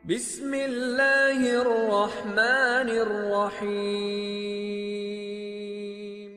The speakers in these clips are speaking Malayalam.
بسم الله الرحمن الرحيم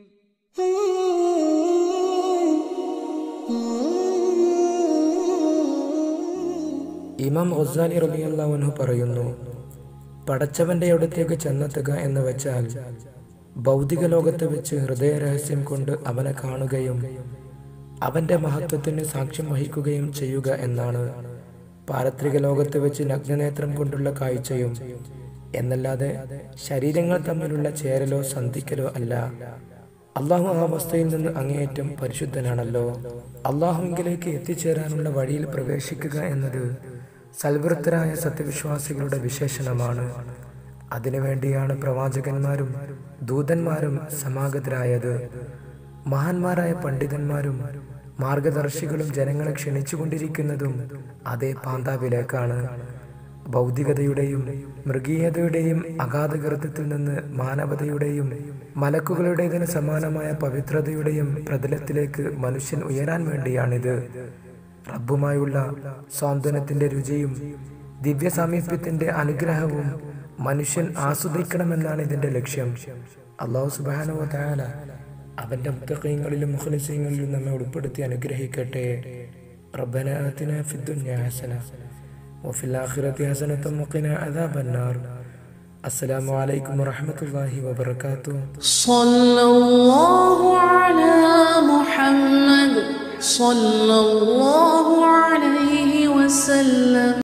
ഇമാം ഗസാലി റബിയല്ലാവൻഹു പറയുന്നു പടച്ചവന്റെ അടുത്തേക്ക് ചെന്നെത്തുക എന്ന് വെച്ചാൽ ഭൗതിക ലോകത്ത് വെച്ച് ഹൃദയരഹസ്യം കൊണ്ട് അവനെ കാണുകയും അവന്റെ മഹത്വത്തിന് സാക്ഷ്യം വഹിക്കുകയും ചെയ്യുക എന്നാണ് പാരത്രിക ലോകത്ത് വെച്ച് നഗ്നനേത്രം കൊണ്ടുള്ള കാഴ്ചയും എന്നല്ലാതെ ശരീരങ്ങൾ തമ്മിലുള്ള ചേരലോ സന്ധിക്കലോ അല്ല അള്ളാഹു ആ അവസ്ഥയിൽ നിന്ന് അങ്ങേയറ്റം പരിശുദ്ധനാണല്ലോ അള്ളാഹുവിലേക്ക് എത്തിച്ചേരാനുള്ള വഴിയിൽ പ്രവേശിക്കുക എന്നത് സൽവൃത്തരായ സത്യവിശ്വാസികളുടെ വിശേഷണമാണ് അതിനുവേണ്ടിയാണ് പ്രവാചകന്മാരും ദൂതന്മാരും സമാഗതരായത് മഹാന്മാരായ പണ്ഡിതന്മാരും മാർഗദർശികളും ജനങ്ങളെ ക്ഷണിച്ചുകൊണ്ടിരിക്കുന്നതും അതേ പാന്താവിലേക്കാണ് ഭൗതികതയുടെയും മൃഗീയതയുടെയും അഗാധകൃത്യത്തിൽ നിന്ന് മാനവതയുടെയും മലക്കുകളുടേതിന് സമാനമായ പവിത്രതയുടെയും പ്രതലത്തിലേക്ക് മനുഷ്യൻ ഉയരാൻ വേണ്ടിയാണിത് റബ്ബുമായുള്ള സ്വാന്തനത്തിന്റെ രുചിയും ദിവ്യ സാമീപ്യത്തിന്റെ അനുഗ്രഹവും മനുഷ്യൻ ആസ്വദിക്കണമെന്നാണ് ഇതിന്റെ ലക്ഷ്യം അള്ളാഹു സുബാനോ താല അവന്റെ മുത്തഖീങ്ങളിലും മുഖലിസീങ്ങളിലും നമ്മെ ഉൾപ്പെടുത്തി അനുഗ്രഹിക്കട്ടെ റബ്ബന ആതിന ഫിദ്ദുന്യ ഹസന وفي الآخرة حسنة وقنا عذاب النار السلام عليكم ورحمة الله وبركاته صلى الله على محمد صلى الله عليه وسلم